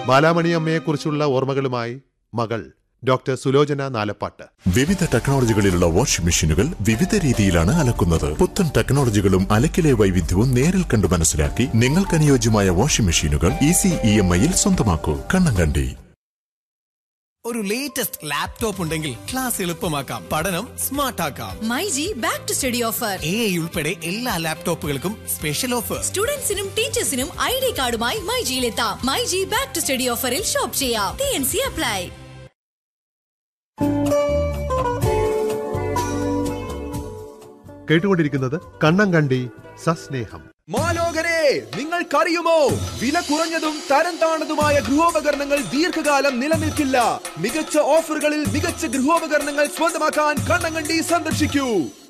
ബാലാമണിയമ്മയെക്കുറിച്ചുള്ള ഓർമ്മകളുമായി മകൾ ഡോക്ടർ സുലോചന നാലപ്പാട്ട് വിവിധ ടെക്നോളജികളിലുള്ള വാഷിംഗ് മെഷീനുകൾ വിവിധ രീതിയിലാണ് അലക്കുന്നത് പുത്തൻ ടെക്നോളജികളും അലക്കിലെ വൈവിധ്യവും നേരിൽ കണ്ടു മനസ്സിലാക്കി നിങ്ങൾക്ക് അനുയോജ്യമായ വാഷിംഗ് മെഷീനുകൾ ഈസി ഇ എം ഐയിൽ സ്വന്തമാക്കൂ കണ്ണങ്കണ്ടി ഒരു ലേറ്റസ്റ്റ് ലാപ്ടോപ്പ് ഉണ്ടെങ്കിൽ ക്ലാസ് എളുപ്പമാക്കാം പഠനം സ്മാർട്ട് ആക്കാം myG back to study offer A I ഉൾപ്പെടെ എല്ലാ ലാപ്ടോപ്പുകൾക്കും സ്പെഷ്യൽ ഓഫർ സ്റ്റുഡൻസിനും ടീച്ചേഴ്സിനും ഐ ഡി കാർഡുമായി മൈജിയിലെത്താം മൈജി ബാക്ക് ടു സ്റ്റഡി ഓഫറിൽ ഷോപ്പ് ചെയ്യാം ടി എൻ സി അപ്ലൈ കേട്ടുകൊണ്ടിരിക്കുന്നത് കണ്ണങ്കണ്ടി സസ്നേഹം മാലോകരെ നിങ്ങൾക്കറിയുമോ വില കുറഞ്ഞതും തരം താണതുമായ ഗൃഹോപകരണങ്ങൾ ദീർഘകാലം നിലനിൽക്കില്ല മികച്ച ഓഫറുകളിൽ മികച്ച ഗൃഹോപകരണങ്ങൾ സ്വന്തമാക്കാൻ കണ്ണങ്കണ്ടി സന്ദർശിക്കൂ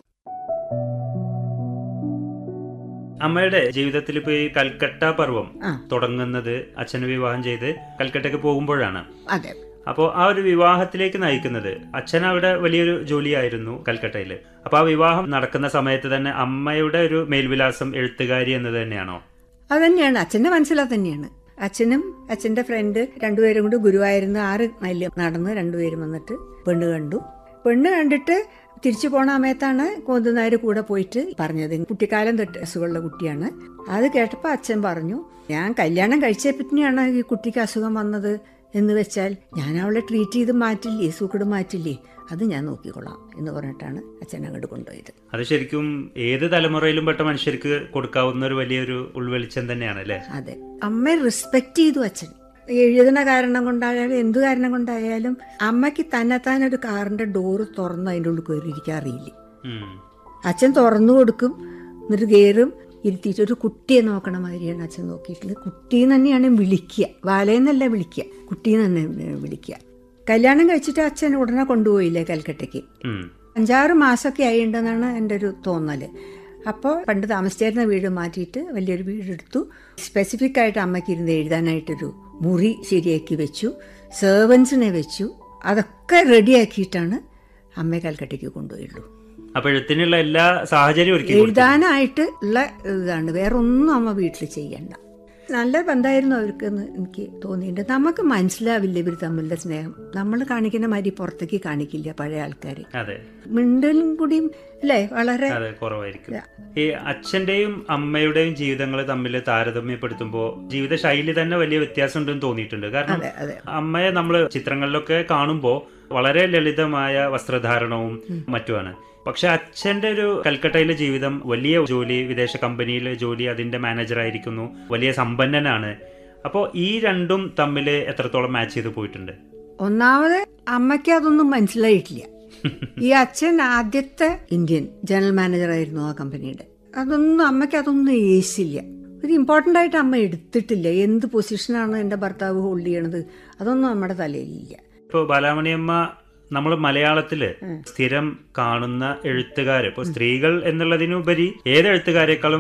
അമ്മയുടെ ജീവിതത്തിൽ ഇപ്പൊ ഈ കൽക്കട്ട പർവം തുടങ്ങുന്നത് അച്ഛന് വിവാഹം ചെയ്ത് കൽക്കട്ടയ്ക്ക് പോകുമ്പോഴാണ് അതെ അപ്പോൾ ആ ഒരു വിവാഹത്തിലേക്ക് നയിക്കുന്നത് അച്ഛൻ അവിടെ വലിയൊരു ജോലിയായിരുന്നു കൽക്കട്ടയിൽ അപ്പോൾ ആ വിവാഹം നടക്കുന്ന സമയത്ത് തന്നെ അമ്മയുടെ ഒരു മേൽവിലാസം എഴുത്തുകാരി എന്നത് തന്നെയാണോ അത് തന്നെയാണ് അച്ഛൻ്റെ മനസ്സിലത് തന്നെയാണ് അച്ഛനും അച്ഛൻ്റെ ഫ്രണ്ട് രണ്ടുപേരും കൂടി ഗുരുവായൂരിന്ന് ആറ് മൈല് നടന്ന് രണ്ടുപേരും വന്നിട്ട് പെണ്ണ് കണ്ടു പെണ്ണ് കണ്ടിട്ട് തിരിച്ചു പോണ സമയത്താണ് കോന്തുനായർ കൂടെ പോയിട്ട് പറഞ്ഞത് കുട്ടിക്കാലം തൊട്ട് അസുഖമുള്ള കുട്ടിയാണ് അത് കേട്ടപ്പോൾ അച്ഛൻ പറഞ്ഞു ഞാൻ കല്യാണം കഴിച്ചേ പറ്റിയാണ് ഈ കുട്ടിക്ക് അസുഖം വന്നത് എന്ന് വെച്ചാൽ ഞാൻ അവളെ ട്രീറ്റ് ചെയ്ത് മാറ്റില്ലേ സൂക്കട് മാറ്റില്ലേ അത് ഞാൻ നോക്കിക്കൊള്ളാം എന്ന് പറഞ്ഞിട്ടാണ് അച്ഛൻ അങ്ങോട്ട് കൊണ്ടുപോയത് അത് ശരിക്കും ഏത് തലമുറയിലും പെട്ട മനുഷ്യർക്ക് കൊടുക്കാവുന്ന ഒരു വലിയൊരു ഉൾവെളിച്ചം തന്നെയാണ് അല്ലേ അതെ അമ്മയെ റെസ്പെക്ട് ചെയ്തു അച്ഛൻ എഴുതുന്ന കാരണം കൊണ്ടായാലും എന്ത് കാരണം കൊണ്ടായാലും അമ്മയ്ക്ക് തന്നെത്താൻ ഒരു കാറിന്റെ ഡോറ് തുറന്ന് അതിൻ്റെ ഉള്ളിൽ കയറിയിരിക്കാൻ അറിയില്ല ഉം. അച്ഛൻ തുറന്നു കൊടുക്കും എന്നിട്ട് കയറും ഇരുത്തിയിട്ട് ഒരു കുട്ടിയെ നോക്കണ മാതിരിയാണ് അച്ഛൻ നോക്കിയിട്ടുള്ളത് കുട്ടീന്ന് തന്നെയാണ് വിളിക്കുക വാലേന്നല്ല വിളിക്കുക കുട്ടീന്ന് തന്നെ വിളിക്കുക കല്യാണം കഴിച്ചിട്ട് അച്ഛൻ ഉടനെ കൊണ്ടുപോയില്ലേ കൽക്കട്ടയ്ക്ക് ഉം. അഞ്ചാറ് മാസമൊക്കെ ആയിട്ടുണ്ടെന്നാണ് എൻ്റെ ഒരു തോന്നല് അപ്പോൾ പണ്ട് താമസിച്ചിരുന്ന വീട് മാറ്റിയിട്ട് വലിയൊരു വീടെടുത്തു സ്പെസിഫിക് ആയിട്ട് അമ്മയ്ക്ക് ഇരുന്ന് എഴുതാനായിട്ടൊരു മുറി ശരിയാക്കി വെച്ചു സെർവൻസിനെ വെച്ചു അതൊക്കെ റെഡിയാക്കിയിട്ടാണ് അമ്മയെ കൽക്കട്ടയ്ക്ക് കൊണ്ടുപോയുള്ളൂ അപ്പൊ എഴുത്തിനുള്ള എല്ലാ സാഹചര്യവും ഒരുക്കി കൊടുത്തു. എഴുതാനായിട്ട് ഉള്ള ഇതാണ് വേറെ ഒന്നും അമ്മ വീട്ടിൽ ചെയ്യണ്ട നല്ല ബന്ധമായിരുന്നു അവർക്കെന്ന് എനിക്ക് തോന്നിയിട്ടുണ്ട് നമുക്ക് മനസ്സിലാവില്ല ഇവർ തമ്മിലുള്ള സ്നേഹം നമ്മൾ കാണിക്കുന്ന മാതിരി പുറത്തേക്ക് കാണിക്കില്ല പഴയ ആൾക്കാർ അതെ മിണ്ടലും കൂടിയും അല്ലേ വളരെ അതെ കുറവായിരിക്കും ഈ അച്ഛന്റെയും അമ്മയുടെയും ജീവിതങ്ങൾ തമ്മിൽ താരതമ്യപ്പെടുത്തുമ്പോൾ ജീവിത ശൈലി തന്നെ വലിയ വ്യത്യാസം ഉണ്ടെന്ന് തോന്നിയിട്ടുണ്ട് കാരണം അതെ അതെ അമ്മയെ നമ്മൾ ചിത്രങ്ങളിലൊക്കെ കാണുമ്പോൾ വളരെ ലളിതമായ വസ്ത്രധാരണവും മറ്റുമാണ് പക്ഷെ അച്ഛന്റെ ഒരു കൽക്കട്ടയിലെ ജീവിതം വലിയ ജോലി വിദേശ കമ്പനിയിലെ ജോലി അതിന്റെ മാനേജർ ആയിരിക്കുന്നു വലിയ സമ്പന്നനാണ് അപ്പോൾ ഈ രണ്ടും തമ്മിൽ എത്രത്തോളം മാച്ച് ചെയ്ത് പോയിട്ടുണ്ട് ഒന്നാമത് അമ്മയ്ക്ക് അതൊന്നും മനസ്സിലായിട്ടില്ല ഈ അച്ഛൻ ആദ്യത്തെ ഇന്ത്യൻ ജനറൽ മാനേജർ ആയിരുന്നു ആ കമ്പനിയുടെ അതൊന്നും അമ്മയ്ക്ക് അതൊന്നും ഏശില്ല ഒരു ഇമ്പോർട്ടൻ്റ് ആയിട്ട് അമ്മ എടുത്തിട്ടില്ല എന്ത് പൊസിഷനാണ് എൻ്റെ ഭർത്താവ് ഹോൾഡ് ചെയ്യണത് അതൊന്നും നമ്മുടെ തലയിലില്ല ഇപ്പോൾ ബാലാമണിയമ്മ നമ്മൾ മലയാളത്തില് സ്ഥിരം കാണുന്ന എഴുത്തുകാര് ഇപ്പൊ സ്ത്രീകൾ എന്നുള്ളതിനുപരി ഏത് എഴുത്തുകാരെക്കാളും